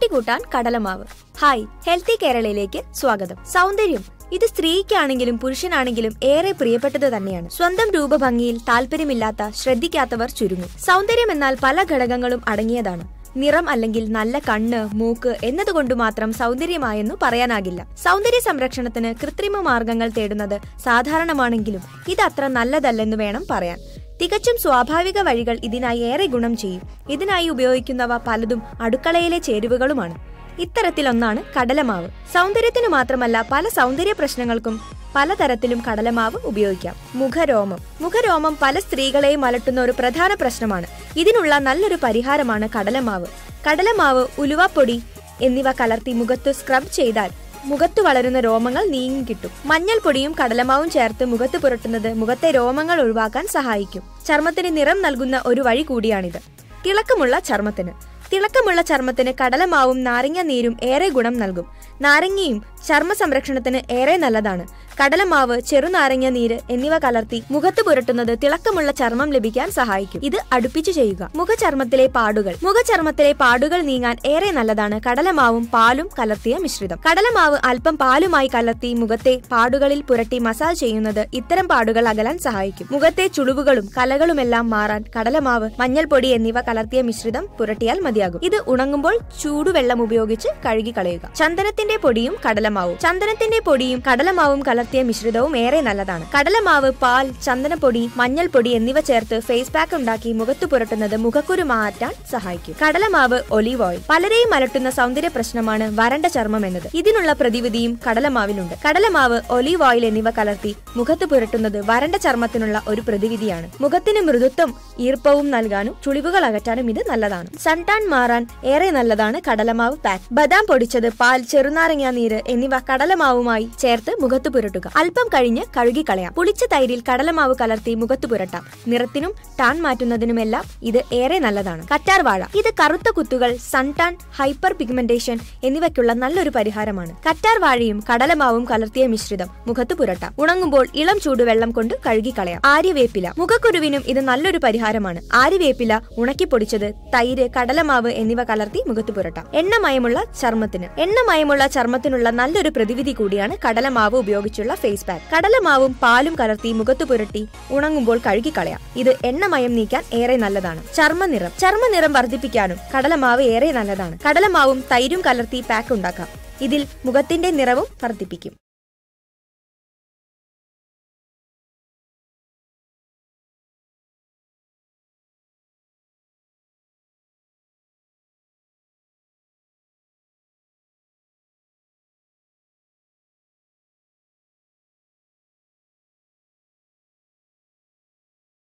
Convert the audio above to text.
കൂട്ടാൻ കടലമാവ് hi healthy കേരളയിലേക്ക് സ്വാഗതം സൗന്ദര്യം ഇത് സ്ത്രീക്കാണെങ്കിലും പുരുഷനാണെങ്കിലും ഏറെ പ്രിയപ്പെട്ടത് തന്നെയാണ് സ്വന്തം രൂപഭംഗിയിൽ താല്പര്യമില്ലാത്ത ശ്രദ്ധിക്കാത്തവർ ചുരുങ്ങും സൗന്ദര്യം എന്നാൽ പല ഘടകങ്ങളും അടങ്ങിയതാണ് നിറം അല്ലെങ്കിൽ നല്ല കണ്ണ് മൂക്ക് എന്നതുകൊണ്ട് മാത്രം സൗന്ദര്യമായെന്നു പറയാനാകില്ല സൗന്ദര്യ സംരക്ഷണത്തിന് കൃത്രിമ മാർഗങ്ങൾ തേടുന്നത് സാധാരണമാണെങ്കിലും ഇത് അത്ര നല്ലതല്ലെന്ന് വേണം പറയാൻ തികച്ചും സ്വാഭാവിക വഴികൾ ഇതിനായി ഏറെ ഗുണം ചെയ്യും ഇതിനായി ഉപയോഗിക്കുന്നവ പലതും അടുക്കളയിലെ ചേരുവകളുമാണ് ഇത്തരത്തിലൊന്നാണ് കടലമാവ് സൗന്ദര്യത്തിന് മാത്രമല്ല പല സൗന്ദര്യ പ്രശ്നങ്ങൾക്കും പലതരത്തിലും കടലമാവ് ഉപയോഗിക്കാം മുഖരോമം മുഖരോമം പല സ്ത്രീകളെയും അലട്ടുന്ന ഒരു പ്രധാന പ്രശ്നമാണ് ഇതിനുള്ള നല്ലൊരു പരിഹാരമാണ് കടലമാവ് കടലമാവ് ഉലുവപ്പൊടി എന്നിവ കലർത്തി മുഖത്ത് സ്ക്രബ് ചെയ്താൽ മുഖത്ത് വളരുന്ന രോമങ്ങൾ നീങ്ങിക്കിട്ടും മഞ്ഞൾപ്പൊടിയും കടലമാവും ചേർത്ത് മുഖത്ത് പുരട്ടുന്നത് മുഖത്തെ രോമങ്ങൾ ഒഴിവാക്കാൻ സഹായിക്കും ചർമ്മത്തിന് നിറം നൽകുന്ന ഒരു വഴി കൂടിയാണിത് തിളക്കമുള്ള ചർമ്മത്തിന് തിളക്കമുള്ള ചർമ്മത്തിന് കടലമാവും നാരങ്ങ നീരും ഏറെ ഗുണം നൽകും നാരങ്ങയും ചർമ്മ സംരക്ഷണത്തിന് ഏറെ നല്ലതാണ് കടലമാവ് ചെറുനാരങ്ങ നീര് എന്നിവ കലർത്തി മുഖത്ത് പുരട്ടുന്നത് തിളക്കമുള്ള ചർമ്മം ലഭിക്കാൻ സഹായിക്കും ഇത് അടുപ്പിച്ചു ചെയ്യുക മുഖചർമ്മത്തിലെ പാടുകൾ മുഖചർമ്മത്തിലെ പാടുകൾ നീങ്ങാൻ ഏറെ നല്ലതാണ് കടലമാവും പാലും കലർത്തിയ മിശ്രിതം കടലമാവ് അല്പം പാലുമായി കലർത്തി മുഖത്തെ പാടുകളിൽ പുരട്ടി മസാജ് ചെയ്യുന്നത് ഇത്തരം പാടുകൾ അകലാൻ സഹായിക്കും മുഖത്തെ ചുളിവുകളും കലകളുമെല്ലാം മാറാൻ കടലമാവ് മഞ്ഞൾപ്പൊടി എന്നിവ കലർത്തിയ മിശ്രിതം പുരട്ടിയാൽ മതിയാകും ഇത് ഉണങ്ങുമ്പോൾ ചൂടുവെള്ളം ഉപയോഗിച്ച് കഴുകി കളയുക ചന്ദനത്തിന്റെ പൊടിയും കടലമാവും ചന്ദനത്തിന്റെ പൊടിയും കടലമാവും കലർത്തിയ മിശ്രിതവും ഏറെ നല്ലതാണ് കടലമാവ് പാൽ ചന്ദനപ്പൊടി മഞ്ഞൾപ്പൊടി എന്നിവ ചേർത്ത് ഫേസ് പാക്ക് ഉണ്ടാക്കി മുഖത്ത് പുരട്ടുന്നത് മുഖക്കുരു മാറ്റാൻ സഹായിക്കും കടലമാവ് ഒലീവ് ഓയിൽ പലരെയും അലട്ടുന്ന സൗന്ദര്യ പ്രശ്നമാണ് വരണ്ട ചർമ്മം എന്നത് ഇതിനുള്ള പ്രതിവിധിയും കടലമാവിലുണ്ട് കടലമാവ് ഒലീവ് ഓയിൽ എന്നിവ കലർത്തി മുഖത്ത് പുരട്ടുന്നത് വരണ്ട ചർമ്മത്തിനുള്ള ഒരു പ്രതിവിധിയാണ് മുഖത്തിന് മൃദുത്വം ഈർപ്പവും നൽകാനും ചുളിവുകൾ അകറ്റാനും ഇത് നല്ലതാണ് സൺടാൻ മാറാൻ ഏറെ നല്ലതാണ് കടലമാവ് പാക്ക് ബദാം പൊടിച്ചത് പാൽ ചെറുനാരങ്ങ നീര് എന്നിവ കടലമാവുമായി ചേർത്ത് മുഖത്ത് പുരട്ടുക അല്പം കഴിഞ്ഞ് കഴുകി കളയാം പുളിച്ച തൈരിൽ കടലമാവ് കലർത്തി മുഖത്ത് പുരട്ടാം നിറത്തിനും ടാൻ മാറ്റുന്നതിനുമെല്ലാം ഇത് ഏറെ നല്ലതാണ് കറ്റാർ വാഴ ഇത് കറുത്ത കുത്തുകൾ സൺടാൻ ഹൈപ്പർ പിഗ്മെന്റേഷൻ എന്നിവയ്ക്കുള്ള നല്ലൊരു പരിഹാരമാണ് കറ്റാർ വാഴയും കടലമാവും കലർത്തിയ മിശ്രിതം മുഖത്ത് പുരട്ടാം ഉണങ്ങുമ്പോൾ ഇളം ചൂടുവെള്ളം കൊണ്ട് കഴുകി കളയാം ആര്യവേപ്പില മുഖക്കുരുവിനും ഇത് നല്ലൊരു പരിഹാരമാണ് ആര്യവേപ്പില ഉണക്കി പൊടിച്ചത് തൈര് കടലമാവ് എന്നിവ കലർത്തി മുഖത്ത് പുരട്ടാം എണ്ണമയമുള്ള ചർമ്മത്തിന് എണ്ണമയമുള്ള ചർമ്മത്തിനുള്ള നല്ലൊരു പ്രതിവിധി കൂടിയാണ് കടലമാവ് ഉപയോഗിച്ചുള്ള ഫേസ് പാക്ക് കടലമാവും പാലും കലർത്തി മുഖത്ത് പുരട്ടി ഉണങ്ങുമ്പോൾ കഴുകി കളയാം ഇത് എണ്ണമയം നീക്കാൻ ഏറെ നല്ലതാണ് ചർമ്മനിറം ചർമ്മനിറം വർദ്ധിപ്പിക്കാനും കടലമാവ് ഏറെ നല്ലതാണ് കടലമാവും തൈരും കലർത്തി പാക്ക് ഉണ്ടാക്കാം ഇതിൽ മുഖത്തിന്റെ നിറവും വർദ്ധിപ്പിക്കും